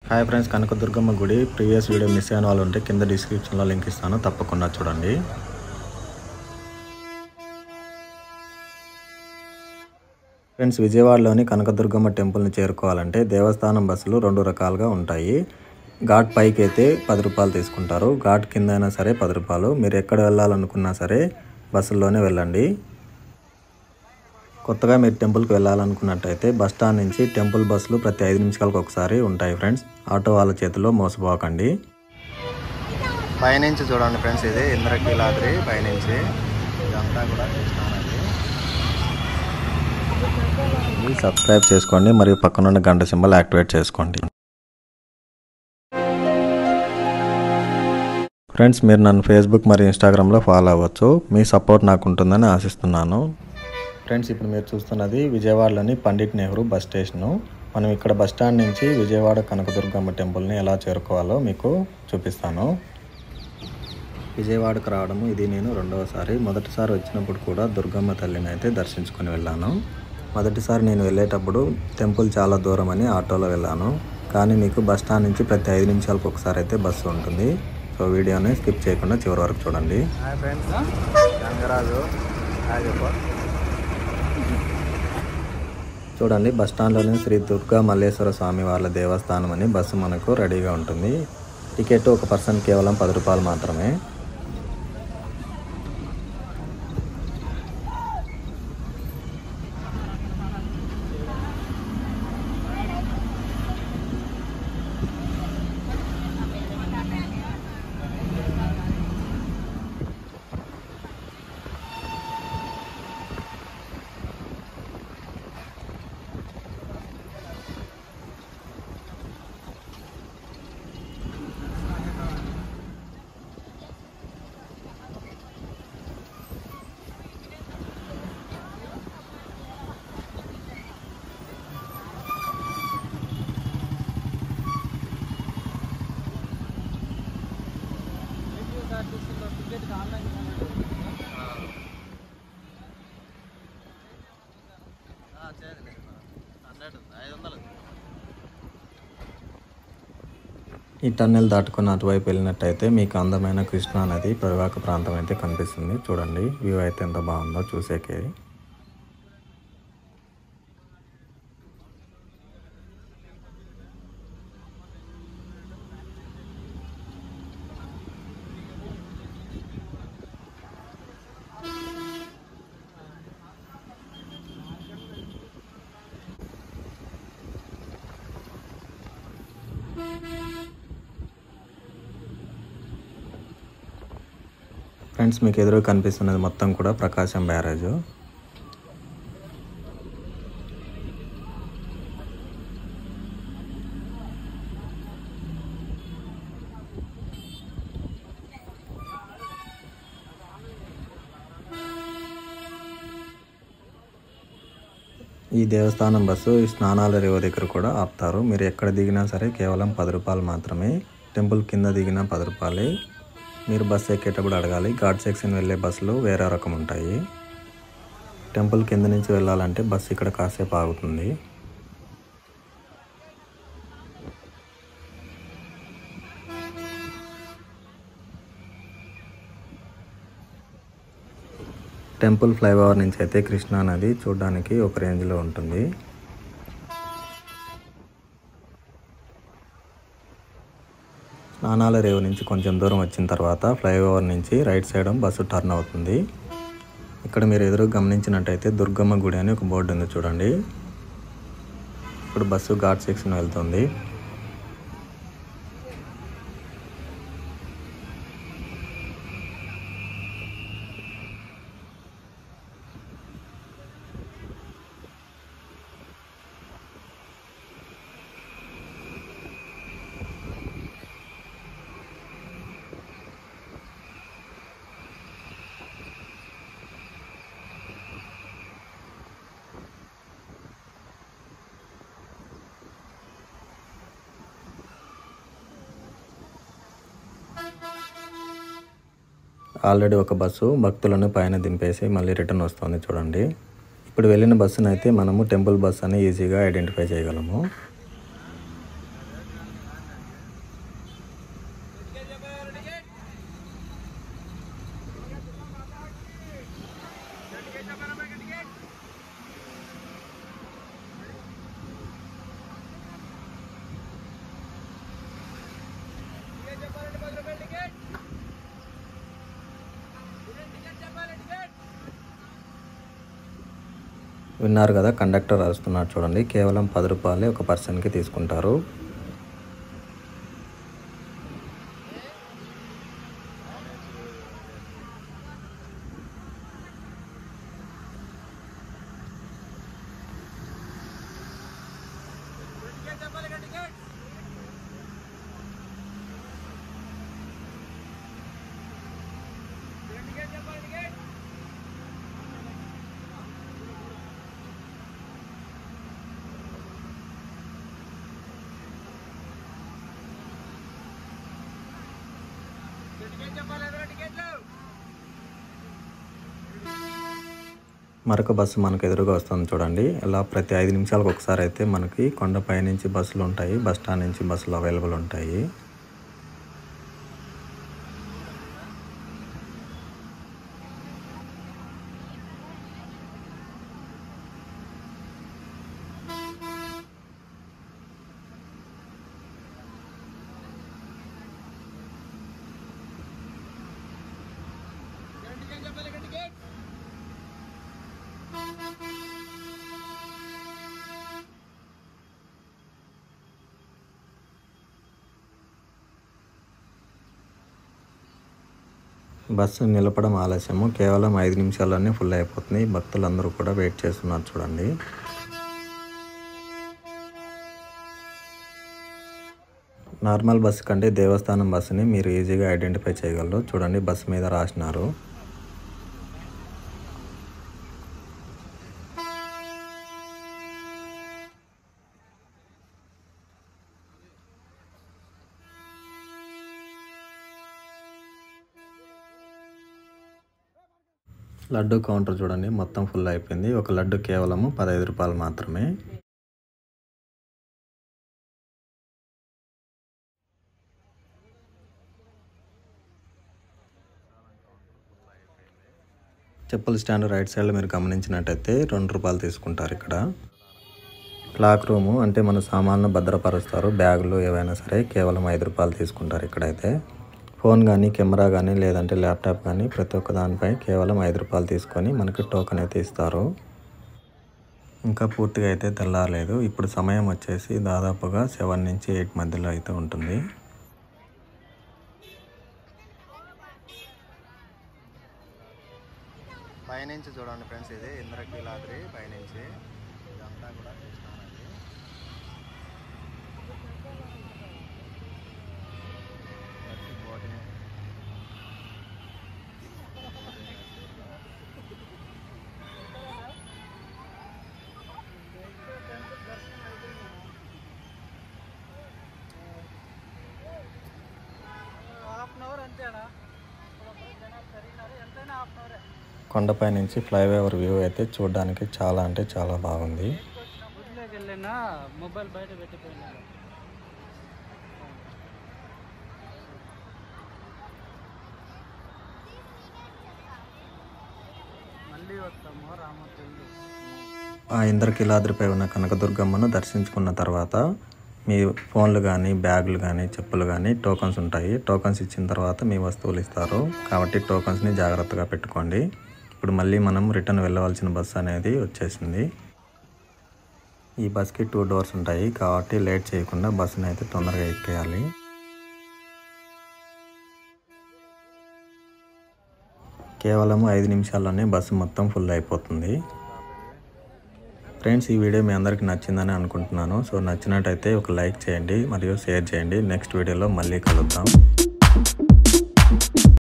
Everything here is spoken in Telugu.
హాయ్ ఫ్రెండ్స్ కనకదుర్గమ్మ గుడి ప్రీవియస్ వీడియో మిస్ అయిన వాళ్ళు ఉంటే కింద డిస్క్రిప్షన్లో లింక్ ఇస్తాను తప్పకుండా చూడండి ఫ్రెండ్స్ విజయవాడలోని కనకదుర్గమ్మ టెంపుల్ని చేరుకోవాలంటే దేవస్థానం బస్సులు రెండు రకాలుగా ఉంటాయి ఘాట్ పైకి అయితే పది రూపాయలు తీసుకుంటారు ఘాట్ కింద అయినా సరే పది రూపాయలు మీరు ఎక్కడ వెళ్ళాలనుకున్నా సరే బస్సుల్లోనే వెళ్ళండి కొత్తగా మీరు టెంపుల్కి వెళ్ళాలనుకున్నట్టయితే బస్ స్టాండ్ నుంచి టెంపుల్ బస్సులు ప్రతి ఐదు నిమిషాలకు ఒకసారి ఉంటాయి ఫ్రెండ్స్ ఆటో వాళ్ళ చేతిలో మోసపోకండి పైనుంచి చూడండి ఫ్రెండ్స్ ఇది ఇంద్రకీలాద్రి పైనుంచి ఇదంతా కూడా కృష్ణానది సబ్స్క్రైబ్ చేసుకోండి మరియు పక్కనున్న గంట సింబల్ యాక్టివేట్ చేసుకోండి ఫ్రెండ్స్ మీరు నన్ను ఫేస్బుక్ మరియు ఇన్స్టాగ్రామ్లో ఫాలో అవ్వచ్చు మీ సపోర్ట్ నాకు ఉంటుందని ఆశిస్తున్నాను ఫ్రెండ్స్ ఇప్పుడు మీరు చూస్తున్నది విజయవాడలోని పండిట్ నెహ్రూ బస్ స్టేషను మనం ఇక్కడ బస్ స్టాండ్ నుంచి విజయవాడ కనకదుర్గమ్మ టెంపుల్ని ఎలా చేరుకోవాలో మీకు చూపిస్తాను విజయవాడకు రావడము ఇది నేను రెండవసారి మొదటిసారి వచ్చినప్పుడు కూడా దుర్గమ్మ తల్లిని అయితే దర్శించుకొని వెళ్ళాను మొదటిసారి నేను వెళ్ళేటప్పుడు టెంపుల్ చాలా దూరం అని ఆటోలో వెళ్ళాను కానీ మీకు బస్ స్టాండ్ నుంచి ప్రతి ఐదు నిమిషాలకు ఒకసారి అయితే బస్సు ఉంటుంది సో వీడియోని స్కిప్ చేయకుండా చివరి వరకు చూడండి హాయ్ ఫ్రెండ్స్ గంగరాజు హాయ్ చెప్పు చూడండి బస్ స్టాండ్లోని శ్రీ దుర్గా మల్లేశ్వర స్వామి వాళ్ళ దేవస్థానం అని బస్సు మనకు రెడీగా ఉంటుంది టికెట్ ఒక పర్సన్ కేవలం పది రూపాయలు మాత్రమే ఈ టన్నెల్ దాటుకుని అటువైపు వెళ్ళినట్టయితే మీకు అందమైన కృష్ణా నది పరివాహక ప్రాంతం అయితే కనిపిస్తుంది చూడండి వ్యూ అయితే ఎంత బాగుందో చూసేకే ఫ్రెండ్స్ మీకు ఎదురు కనిపిస్తున్నది మొత్తం కూడా ప్రకాశం బ్యారేజ్ ఈ దేవస్థానం బస్సు ఈ స్నానాల రేవు దగ్గర కూడా ఆపుతారు మీరు ఎక్కడ దిగినా సరే కేవలం పది రూపాయలు మాత్రమే టెంపుల్ కింద దిగినా పది రూపాయలే మీరు బస్సు ఎక్కేటప్పుడు అడగాలి ఘాట్ సెక్షన్ వెళ్ళే బస్సులు వేరే రకం ఉంటాయి టెంపుల్ కింద నుంచి వెళ్ళాలంటే బస్సు ఇక్కడ కాసేపు ఆగుతుంది టెంపుల్ ఫ్లైఓవర్ నుంచి అయితే కృష్ణా నది చూడడానికి ఒక రేంజ్లో ఉంటుంది స్నానాల రేవు నుంచి కొంచెం దూరం వచ్చిన తర్వాత ఫ్లైఓవర్ నుంచి రైట్ సైడ్ బస్సు టర్న్ అవుతుంది ఇక్కడ మీరు ఎదురు గమనించినట్టయితే దుర్గమ్మ గుడి అని ఒక బోర్డు ఉంది చూడండి ఇప్పుడు బస్సు ఘాట్ సెక్షన్ వెళ్తుంది ఆల్రెడీ ఒక బస్సు భక్తులను పైన దింపేసి మళ్ళీ రిటర్న్ వస్తుంది చూడండి ఇప్పుడు వెళ్ళిన బస్సును అయితే మనము టెంపుల్ బస్ అని ఈజీగా ఐడెంటిఫై చేయగలము విన్నారు కదా కండక్టర్ రాస్తున్నాడు చూడండి కేవలం పది రూపాయలే ఒక పర్సన్కి తీసుకుంటారు మరొక బస్సు మనకు ఎదురుగా వస్తుంది చూడండి ఇలా ప్రతి ఐదు నిమిషాలకు ఒకసారి అయితే మనకి కొండపై నుంచి బస్సులు ఉంటాయి బస్ స్టాండ్ నుంచి బస్సులు అవైలబుల్ ఉంటాయి బస్సు నిలపడం ఆలస్యము కేవలం ఐదు నిమిషాల్లోనే ఫుల్ అయిపోతుంది భక్తులందరూ కూడా వెయిట్ చేస్తున్నారు చూడండి నార్మల్ బస్సు కంటే దేవస్థానం బస్సుని మీరు ఈజీగా ఐడెంటిఫై చేయగలరు చూడండి బస్సు మీద రాసినారు లడ్డు కౌంటర్ చూడండి మొత్తం ఫుల్ అయిపోయింది ఒక లడ్డు కేవలము పదహైదు రూపాయలు మాత్రమే చెప్పుల స్టాండ్ రైట్ సైడ్లో మీరు గమనించినట్టయితే రెండు రూపాయలు తీసుకుంటారు ఇక్కడ క్లాక్ రూము అంటే మన సామాన్లు భద్రపరుస్తారు బ్యాగులు ఏవైనా సరే కేవలం ఐదు రూపాయలు తీసుకుంటారు ఇక్కడైతే ఫోన్ కానీ కెమెరా కానీ లేదంటే ల్యాప్టాప్ కానీ ప్రతి ఒక్క దానిపై కేవలం ఐదు రూపాయలు తీసుకొని మనకి టోకెన్ అయితే ఇస్తారు ఇంకా పూర్తిగా అయితే తెల్లారలేదు ఇప్పుడు సమయం వచ్చేసి దాదాపుగా సెవెన్ నుంచి ఎయిట్ మధ్యలో అయితే ఉంటుంది పైనుంచి చూడండి ఫ్రెండ్స్ ఇది ఇంద్రకీలాద్రి పైనుంచి ఇదంతా కూడా కృష్ణానది వచ్చి బోటింగ్ కొండపై నుంచి ఫ్లైఓవర్ వ్యూ అయితే చూడడానికి చాలా అంటే చాలా బాగుంది గుడిలోకి వెళ్ళినా మొబైల్ బయట పెట్టిపోయినా మళ్ళీ వస్తాము రామతల్లి ఆ ఇంద్రకీలాద్రిపై ఉన్న కనకదుర్గమ్మను దర్శించుకున్న తర్వాత మీ ఫోన్లు కానీ బ్యాగులు కానీ చెప్పులు కానీ టోకన్స్ ఉంటాయి టోకన్స్ ఇచ్చిన తర్వాత మీ వస్తువులు ఇస్తారు కాబట్టి టోకన్స్ని జాగ్రత్తగా పెట్టుకోండి ఇప్పుడు మళ్ళీ మనం రిటర్న్ వెళ్ళవలసిన బస్సు అనేది వచ్చేసింది ఈ బస్కి టూ డోర్స్ ఉంటాయి కాబట్టి లేట్ చేయకుండా బస్సుని అయితే తొందరగా ఎక్కేయాలి కేవలం ఐదు నిమిషాల్లోనే బస్సు మొత్తం ఫుల్ అయిపోతుంది ఫ్రెండ్స్ ఈ వీడియో మీ అందరికి నచ్చిందని అనుకుంటున్నాను సో నచ్చినట్టయితే ఒక లైక్ చేయండి మరియు షేర్ చేయండి నెక్స్ట్ వీడియోలో మళ్ళీ కలుద్దాం